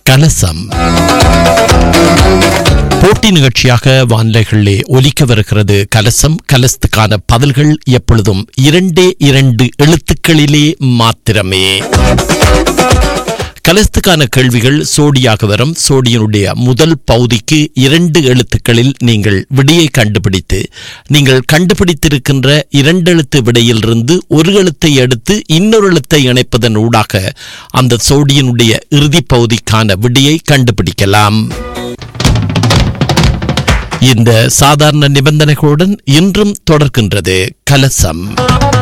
கலசம் போட்டி நிகழ்ச்சியாக வானிலைகளிலே ஒலிக்க வருகிறது கலசம் கலசத்துக்கான பதில்கள் எப்பொழுதும் இரண்டே இரண்டு எழுத்துக்களிலே மாத்திரமே கலசத்துக்கான கேள்விகள் சோடியாக வரும் சோடியனுடைய முதல் பகுதிக்கு இரண்டு எழுத்துக்களில் நீங்கள் விடையை கண்டுபிடித்து நீங்கள் கண்டுபிடித்திருக்கின்ற இரண்டு எழுத்து விடையிலிருந்து ஒரு எழுத்தை எடுத்து இன்னொரு எழுத்தை இணைப்பதன் ஊடாக அந்த சோடியனுடைய இறுதி பகுதிக்கான விடையை கண்டுபிடிக்கலாம் இந்த சாதாரண நிபந்தனைகளுடன் இன்றும் தொடர்கின்றது கலசம்